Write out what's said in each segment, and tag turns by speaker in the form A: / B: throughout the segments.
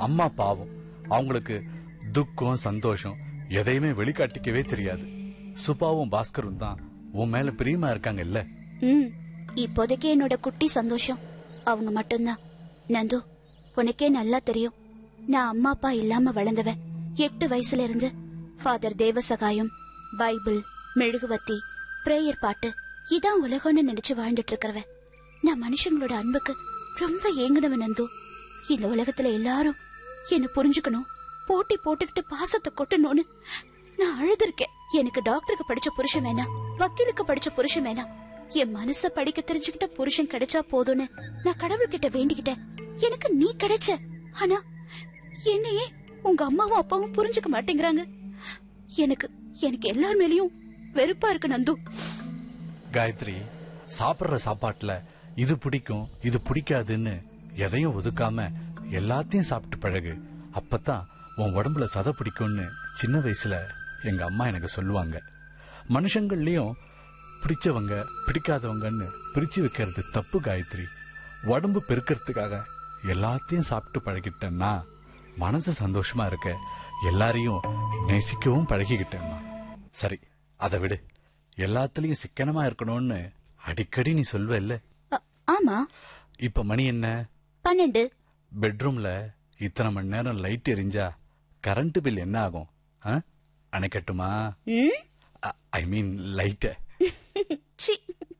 A: அம்மா பாவம் அவங்களுக்கு துக்கம் சந்தோஷம் எதையுமே வெளிக்காட்டிக்கவே தெரியாது சுபாவும் பாஸ்கரும் தான் உன் மேல பிரியமா இருக்காங்க இல்ல
B: ம் இப்போதைக்கு என்னோட குட்டி சந்தோஷம் அவங்க மட்டும்தான் நந்து உனக்கே நல்லா தெரியும் நான் அம்மா அப்பா இல்லாம வளர்ந்தவன் எட்டு வயசுல இருந்து ஃபாதர் தேவசகாயம் பைபிள் மெழுகுவத்தி பிரேயர் பாட்டு இதான் உலகம்னு நினைச்சு வாழ்ந்துட்டு இருக்கிறவன் நான் மனுஷங்களோட அன்புக்கு ரொம்ப ஏங்குனவன் நந்து இந்த உலகத்துல எல்லாரும் என்ன புரிஞ்சுக்கணும் போட்டி போட்டுக்கிட்டு பாசத்தை கொட்டணும்னு நான் அழுதுருக்கேன் எனக்கு டாக்டருக்கு படிச்ச புருஷன் வேணாம் வக்கீலுக்கு படிச்ச புருஷன் வேணாம் என் மனச படிக்க தெரிஞ்சுக்கிட்ட புருஷன் கிடைச்சா போதும்னு நான் கடவுள்கிட்ட வேண்டிக்கிட்டேன் எனக்கு நீ கிடைச்ச ஆனா என்னையே உங்க அம்மாவும் அப்பாவும் புரிஞ்சுக்க மாட்டேங்கிறாங்க எனக்கு எனக்கு எல்லார் மேலயும் வெறுப்பா இருக்கு நந்து
A: காயத்ரி சாப்பிடுற சாப்பாட்டுல இது பிடிக்கும் இது பிடிக்காதுன்னு எதையும் ஒதுக்காம எல்லாத்தையும் சாப்பிட்டு பழகு அப்பதான் உன் உடம்புல சதை பிடிக்கும்னு சின்ன வயசுல எங்க அம்மா எனக்கு சொல்லுவாங்க மனுஷங்கள்லயும் பிடிச்சவங்க பிடிக்காதவங்கன்னு பிரிச்சு வைக்கிறது தப்பு காயத்ரி உடம்பு பெருக்கிறதுக்காக எல்லாத்தையும் சாப்பிட்டு பழகிட்டேன்னா மனசு சந்தோஷமா இருக்க எல்லாரையும் நேசிக்கவும் பழகிக்கிட்டேம்மா சரி அதை விடு எல்லாத்துலயும் சிக்கனமா இருக்கணும்னு அடிக்கடி நீ சொல்வ இல்ல
B: அ- ஆமா
A: இப்ப மணி என்ன
B: பன்னெண்டு
A: பெட்ரூம்ல இத்தனை மணி நேரம் லைட் எரிஞ்சா கரண்ட் பில் என்ன ஆகும் ஆ? அணைக்கட்டுமா
B: ம்?
A: ஐ மீன் லைட்ட
B: சீ.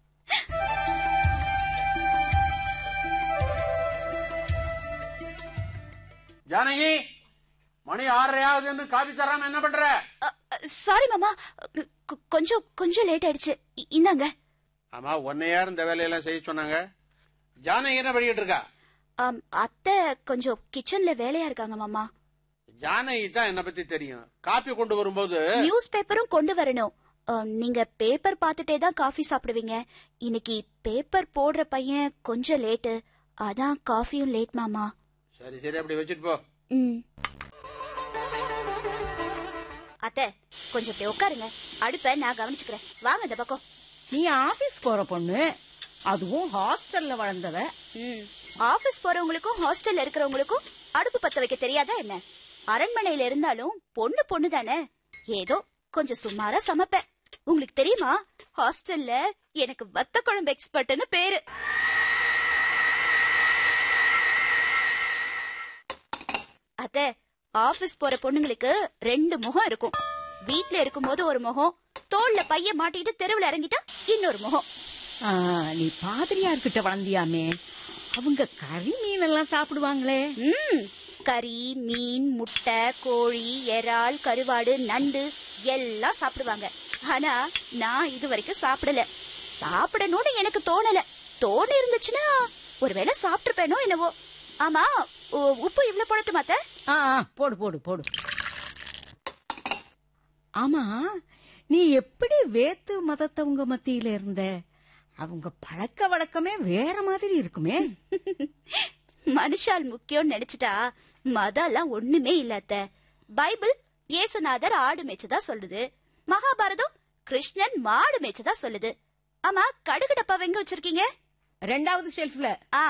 C: ஜானகி மணி ஆறரை ஆகுதுன்னு காபி தராம என்ன பண்ற
B: அ, அ, சாரி மாமா கொ- கொ- கொஞ்சம் கொஞ்சம் லேட் ஆயிடுச்சு இ- இந்தாங்க
C: ஆமா ஒன்னை யார் இந்த வேலையெல்லாம் செய்ய சொன்னாங்க ஜானகி என்ன படிக்கிட்டு இருக்கா
B: ஆம், அத்தை கொஞ்சம் கிச்சன்ல வேலையா இருக்காங்க மாமா
C: ஜானகி தான் என்ன பத்தி தெரியும் காப்பி கொண்டு வரும்போது
B: நியூஸ் பேப்பரும் கொண்டு வரணும் ஆ, நீங்க பேப்பர் பார்த்துட்டே தான் காஃபி சாப்பிடுவீங்க இன்னைக்கு பேப்பர் போடுற பையன் கொஞ்சம் லேட்டு அதான் காஃபியும் லேட் மாமா
C: சரி சரி அப்படி வச்சுட்டு போ
B: ம் அத்தை கொஞ்சம் இப்படி உட்காருங்க அடுப்ப நான் கவனிச்சுக்கிறேன் வாங்க இந்த பக்கம்
D: நீ ஆபீஸ் போற பொண்ணு அதுவும் ஹாஸ்டல்ல வளர்ந்தவ
B: ம் ஆபீஸ் போறவங்களுக்கும் ஹாஸ்டல்ல இருக்கிறவங்களுக்கும் அடுப்பு பத்த வைக்க தெரியாதா என்ன அரண்மனையில இருந்தாலும் பொண்ணு பொண்ணு தானே ஏதோ கொஞ்சம் சுமாரா சமைப்பேன் உங்களுக்கு தெரியுமா ஹாஸ்டல்ல எனக்கு வத்த குழம்பு எக்ஸ்பர்ட்னு பேரு அத்தை ஆபீஸ் போற பொண்ணுங்களுக்கு ரெண்டு முகம் இருக்கும் வீட்ல இருக்கும்போது ஒரு முகம் தோல்ல பைய மாட்டிட்டு தெருவுல இறங்கிட்டா இன்னொரு முகம்
D: ஆ, நீ பாதிரியார்கிட்ட வளர்ந்தியாமே அவங்க கறி மீன் எல்லாம் சாப்பிடுவாங்களே
B: ம் கறி மீன் முட்டை கோழி இறால் கருவாடு நண்டு எல்லாம் சாப்பிடுவாங்க ஆனா நான் இது வரைக்கும் சாப்பிடல சாப்பிடணும்னு எனக்கு தோணல தோணி இருந்துச்சுன்னா ஒருவேளை சாப்பிட்டுருப்பேனோ என்னவோ ஆமா உ- உப்பு இவ்வளவு போடட்டுமா அத்தை?
D: ஆ ஆ, போடு போடு போடு ஆமா நீ எப்படி வேத்து மதத்தவங்க மத்தியில இருந்த அவங்க பழக்க வழக்கமே வேற மாதிரி இருக்குமே
B: மனுஷால் முக்கியம்னு நினைச்சிட்டா மதம்லாம் ஒண்ணுமே இல்ல அத்தை பைபிள் இயேசுநாதர் ஆடு மேய்ச்சதா சொல்லுது மகாபாரதம் கிருஷ்ணன் மாடு மேய்ச்சதா சொல்லுது ஆமா கடுகு டப்பாவை எங்க வச்சிருக்கீங்க
D: ரெண்டாவது ஷெல்ஃப்ல
B: ஆ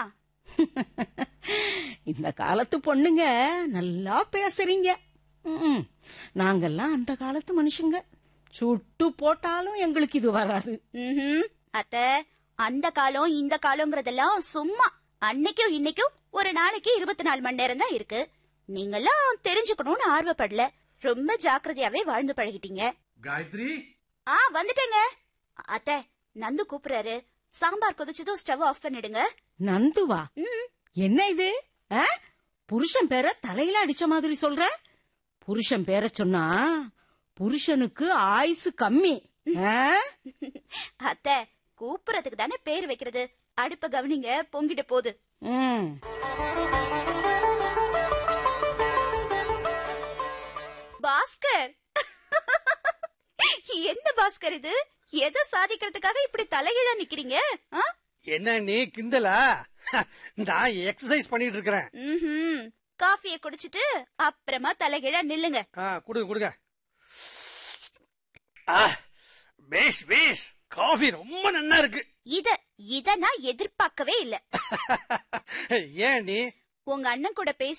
D: இந்த காலத்து பொண்ணுங்க நல்லா பேசுறீங்க ம்ம். நாங்கெல்லாம் அந்த காலத்து மனுஷங்க சுட்டு போட்டாலும் எங்களுக்கு இது வராது
B: ம்ஹும். அத்த அந்த காலம் இந்த காலங்கிறதெல்லாம் சும்மா அன்னைக்கும் இன்னைக்கும் ஒரு நாளைக்கு இருபத்தி நாலு மணி நேரம் தான் இருக்கு நீங்கெல்லாம் தெரிஞ்சுக்கணும்னு ஆர்வப்படல ரொம்ப ஜாக்கிரதையாவே வாழ்ந்து பழகிட்டீங்க
A: காயத்ரி
B: ஆ வந்துட்டேங்க அத்த நந்து கூப்பிடுறாரு சாம்பார் கொதிச்சதும் ஸ்டவ் ஆஃப் பண்ணிடுங்க
D: நந்துவா
B: ம்.
D: என்ன இது ஆ? புருஷன் பேரை தலையில அடிச்ச மாதிரி சொல்ற புருஷன் பேரை சொன்னா புருஷனுக்கு ஆயுசு கம்மி ஆ?
B: அத்த கூப்பிடுறதுக்கு தானே பேர் வைக்கிறது அடுப்ப கவனிங்க பொங்கிட போகுது
D: ம்.
B: பாஸ்கர் என்ன பாஸ்கர் இது எதை சாதிக்கிறதுக்காக இப்படி தலைகீழா நிக்கிறீங்க ஆ?
E: என்ன நீ கிண்டலா நான் எக்ஸசைஸ் பண்ணிட்டு இருக்கிறேன்
B: ம்ஹும். காஃபியை குடிச்சிட்டு அப்புறமா தலைகீழா நில்லுங்க
E: ஆ, கொடுங்க கொடுங்க ஆ, பேஷ் பேஷ் காஃபி ரொம்ப நன்னா இருக்கு
B: இத இத நான் எதிர்பார்க்கவே இல்ல
E: ஏன் நீ
B: உங்க அண்ணன் கூட பேசி